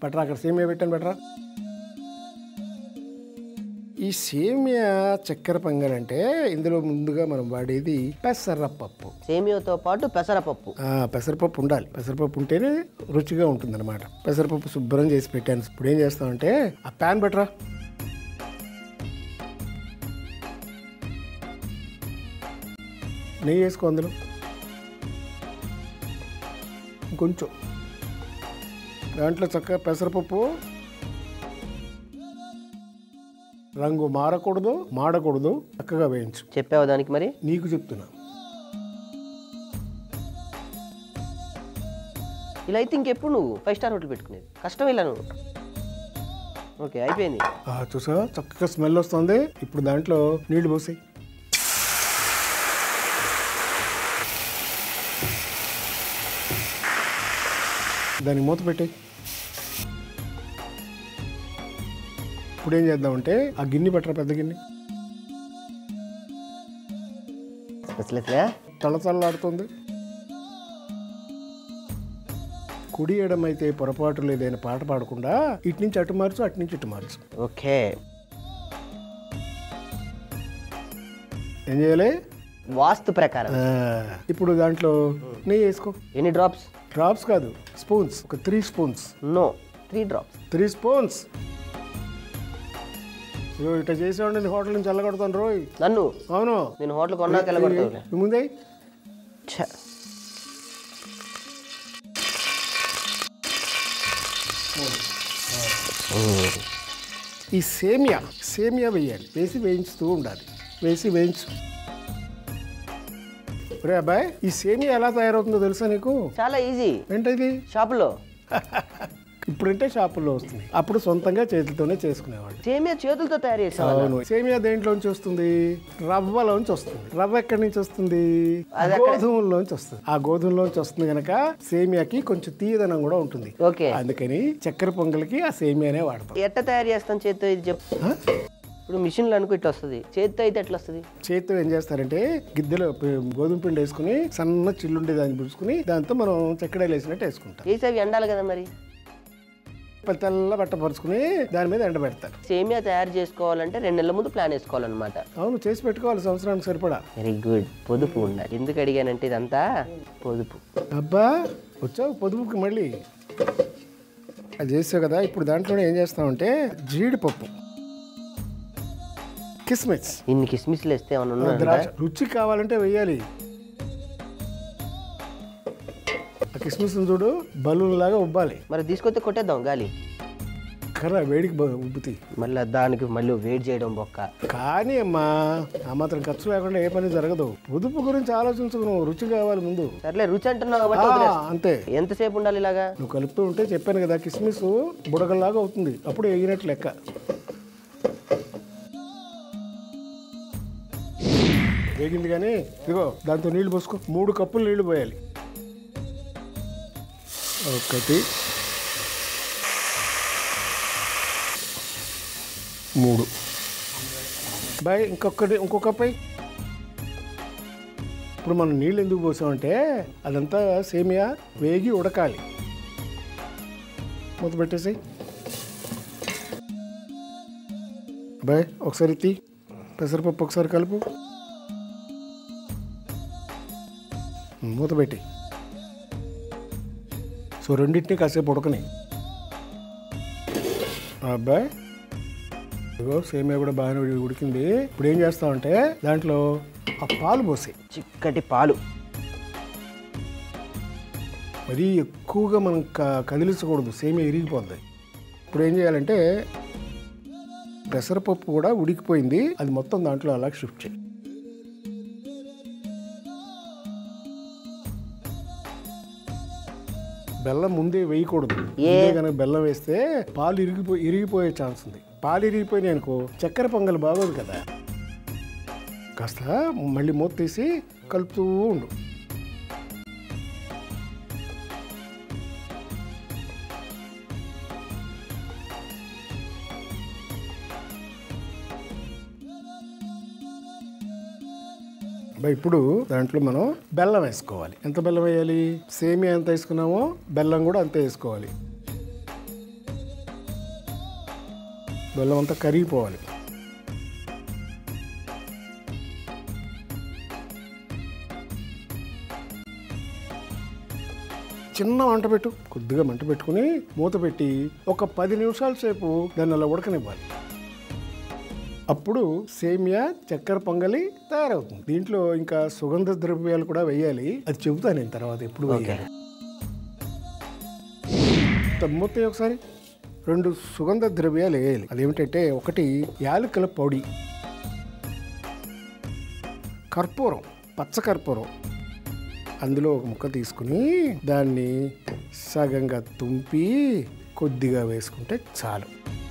బట్రా అక్కడ సేమియా పెట్టాను బట్రా ఈ సేమియా చక్కెర పొంగల్ అంటే ఇందులో ముందుగా మనం వాడేది పెసరపప్పు సేమియాతో పాటు పెసరపప్పు ఆ, పెసరపప్పు ఉండాలి పెసరపప్పు ఉంటేనే రుచిగా ఉంటుంది అనమాట పెసరపప్పు శుభ్రం చేసి పెట్టాను ఇప్పుడు ఏం చేస్తామంటే ఆ ప్యాన్ బట్రా నెయ్యి వేసుకో అందులో కొంచెం దాంట్లో చక్కగా పెసరపప్పు రంగు మారకూడదు మాడకూడదు చక్కగా వేయించు చెప్పావు దానికి మరి నీకు చెప్తున్నా ఇలా అయితే ఇంకెప్పుడు నువ్వు ఫైవ్ స్టార్ హోటల్ పెట్టుకునేది కష్టం ఇలా నువ్వు ఓకే అయిపోయింది ఆ, చూసావా చక్కగా స్మెల్ వస్తుంది ఇప్పుడు దాంట్లో నీళ్లు పోసాయి దానికి మూత పెట్టాయి ఇప్పుడు ఏం చేద్దామంటే ఆ గిన్నె పెట్టరా పెద్ద గిన్నె అసలు అసలే తళతళలాడుతుంది కుడి ఎడమైతే పొరపాటు లేదైన పాట పాడకుండా ఇటు నుంచి అటు మార్చు అటు నుంచి ఇటు మార్చు ఓకే ఏం చేయాలి వాస్తు ప్రకారం ఆ, ఇప్పుడు దాంట్లో నెయ్యి వేసుకో ఎన్ని డ్రాప్స్ డ్రాప్స్ కాదు స్పూన్స్ ఒక three spoons no three drops three spoons ఇగో ఇట్లా చేసేవాడిని హోటల్ నుంచి వెళ్ళగొడతాను రోయ్ నన్ను అవును నేను హోటల్ కొన్నాక వెళ్ళగొడతావులే ఈ ముందే ఛ. ఈ సేమియా సేమియా వేయాలి వేసి వేయించుతూ ఉండాలి వేసి వేయించు రే అబ్బాయి ఈ సేమియా ఎలా తయారవుతుందో తెలుసా నీకు చాలా ఈజీ ఏంటది షాపులో ఇప్పుడంటే షాపుల్లో వస్తుంది అప్పుడు సొంతంగా చేతులతోనే చేసుకునేవాళ్ళు సేమియా చేతులతో తయారు చేసేవాళ్ళు అవును సేమియా దేంట్లోంచి వస్తుంది రవ్వలోంచి వస్తుంది రవ్వ ఎక్కడి నుంచి వస్తుంది అది ఎక్కడ- గోధుమలోంచి వస్తుంది ఆ గోధుమలోంచి వస్తుంది కనుక సేమియాకి కొంచెం తీయదనం కూడా ఉంటుంది ఓకే అందుకని చక్కెర పొంగల్కి ఆ సేమియానే వాడతాం ఎట్ట తయారు చేస్తాం చేత్తో ఇది చెప్పు ఆ? ఇప్పుడు మిషన్లో అనుకో ఇట్లా వస్తుంది చేత్తో అయితే ఎట్లా వస్తుంది చేతితో ఏం చేస్తారంటే గిద్దెలో పి- గోధుమ పిండి వేసుకుని సన్న చిల్లుండి దాన్ని పుడుచుకుని దాంతో మనం చక్కెడలు వేసినట్టు వేసుకుంటాం వేసి అవి ఎండాలి కదా మరి ప- తెల్ల బట్ట పరుచుకుని దాని మీద ఎండబెడతారు సేమియా తయారు చేసుకోవాలంటే రెండు నెలల ముందు ప్లాన్ వేసుకోవాలన్నమాట అవును చేసి పెట్టుకోవాలి సంవత్సరానికి సరిపడా వెరీ గుడ్ పొదుపు ఉండాలి ఎందుకు అడిగానంటే ఇదంతా పొదుపు అబ్బా వచ్చావు పొదుపుకి మళ్ళీ అది చేసావు కదా ఇప్పుడు దాంట్లోనే ఏం చేస్తామంటే జీడిపప్పు కిస్మిస్ ఇన్ని కిస్మిస్లు వేస్తే ఏమన్నా ఉన్నా ద్రాక్ష రుచి కావాలంటే వెయ్యాలి ఆ కిస్మిస్ చూడు బలూన్ లాగా ఉబ్బాలి మరి తీసుకొస్తే కొట్టేద్దాం గాలి కర్ర వేడికి బ- ఉబ్బుతాయి మళ్ళీ దానికి మళ్ళీ వెయిట్ చేయడం బొక్క కానీ అమ్మా ఆ మాత్రం ఖర్చు లేకుండా ఏ పని జరగదు పొదుపు గురించి ఆలోచించకు నువ్వు రుచి కావాలి ముందు సర్లే రుచి అంటున్నావు కాబట్టి ఆ, వదిలేస్తా. అంతే ఎంతసేపు ఉండాలి ఇలాగా నువ్వు కలుపుతూ ఉంటే చెప్పాను కదా కిస్మిస్ బుడగల్లాగా అవుతుంది అప్పుడు ఎగినట్లు లెక్క వేగింది కానీ ఇదిగో దాంతో నీళ్లు పోసుకో మూడు కప్పులు నీళ్లు పోయాలి ఒకటి మూడు బాయ్ ఇంకొకటి ఇంకొక కప్ అయ్యి ఇప్పుడు మనం నీళ్ళు ఎందుకు పోసామంటే అదంతా సేమియా వేగి ఉడకాలి మూత పెట్టేసి బాయ్ ఒకసారి తీ పెసరపప్పు ఒకసారి కలుపు మూత పెట్టి సో రెండింటిని కాసేపు ఉడకని అబ్బాయి ఇదిగో సేమియా కూడా బాగానే ఉడి- ఉడికింది ఇప్పుడు ఏం చేస్తామంటే దాంట్లో ఆ పాలు పోసి చిక్కటి పాలు మరీ ఎక్కువగా మనం క- కదిలించకూడదు సేమియా ఇరిగిపోద్ది ఇప్పుడు ఏం చేయాలంటే పెసరపప్పు కూడా ఉడికిపోయింది అది మొత్తం దాంట్లో అలా షిఫ్ట్ చేయి బెల్లం ముందే వేయకూడదు ముందే కనుక బెల్లం వేస్తే పాలు ఇరిగిపో ఇరిగిపోయే ఛాన్స్ ఉంది పాలు ఇరిగిపోయినాయి అనుకో చక్కెర పొంగల్ బాగోదు కదా కాస్త మళ్ళీ మూత తీసి కలుపుతూ ఉండు బా ఇప్పుడు దాంట్లో మనం బెల్లం వేసుకోవాలి ఎంత బెల్లం వేయాలి సేమియా ఎంత వేసుకున్నామో బెల్లం కూడా అంతే వేసుకోవాలి బెల్లం అంతా కరిగిపోవాలి చిన్న మంట పెట్టు కొద్దిగా మంట పెట్టుకుని మూత పెట్టి ఒక పది నిమిషాల సేపు దాన్ని అలా ఉడకనివ్వాలి అప్పుడు సేమియా చక్కెర పొంగలి తయారవుతుంది దీంట్లో ఇంకా సుగంధ ద్రవ్యాలు కూడా వేయాలి అది చెబుతాను నేను తర్వాత ఎప్పుడు వేయాలి మూత ఒకసారి రెండు సుగంధ ద్రవ్యాలు వేయాలి అదేమిటంటే ఒకటి యాలకుల పొడి కర్పూరం పచ్చ కర్పూరం అందులో ఒక ముక్క తీసుకుని దాన్ని సగంగా తుంపి కొద్దిగా వేసుకుంటే చాలు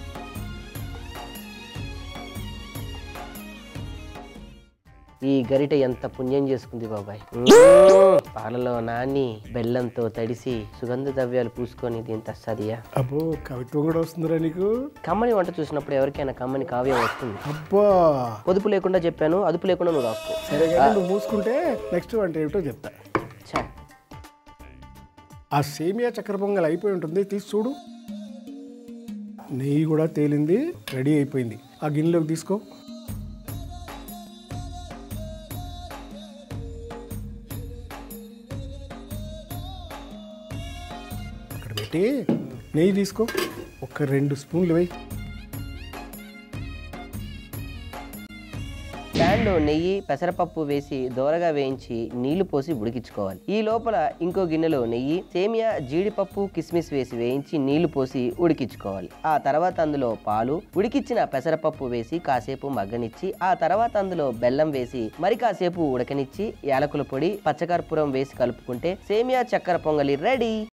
ఈ గరిట ఎంత పుణ్యం చేసుకుంది బాబాయ్ పాలలో నాని బెల్లంతో తడిసి సుగంధ ద్రవ్యాలు పూసుకొని దీంతో వస్తుందియా అబ్బో కవిత్వం కూడా వస్తుందిరా నీకు కమ్మని వంట చూసినప్పుడు ఎవరికైనా కమ్మని కావ్యం వస్తుంది అబ్బా పొదుపు లేకుండా చెప్పాను అదుపు లేకుండా నువ్వు రాసుకో సరే కానీ నువ్వు మూసుకుంటే నెక్స్ట్ వంట ఏమిటో చెప్తా ఛా. ఆ సేమియా చక్కెర పొంగల్ అయిపోయి ఉంటుంది తీసి చూడు నెయ్యి కూడా తేలింది రెడీ అయిపోయింది ఆ గిన్నెలోకి తీసుకో అక్కడ పెట్టి నెయ్యి తీసుకో ఒక రెండు స్పూన్లు వేయి ప్యాన్లో నెయ్యి పెసరపప్పు వేసి దోరగా వేయించి నీళ్లు పోసి ఉడికించుకోవాలి ఈ లోపల ఇంకో గిన్నెలో నెయ్యి సేమియా జీడిపప్పు కిస్మిస్ వేసి వేయించి నీళ్లు పోసి ఉడికించుకోవాలి ఆ తర్వాత అందులో పాలు ఉడికిచ్చిన పెసరపప్పు వేసి కాసేపు మగ్గనిచ్చి ఆ తర్వాత అందులో బెల్లం వేసి మరి కాసేపు ఉడకనిచ్చి యాలకుల పొడి పచ్చకర్పూరం వేసి కలుపుకుంటే సేమియా చక్కెర పొంగలి రెడీ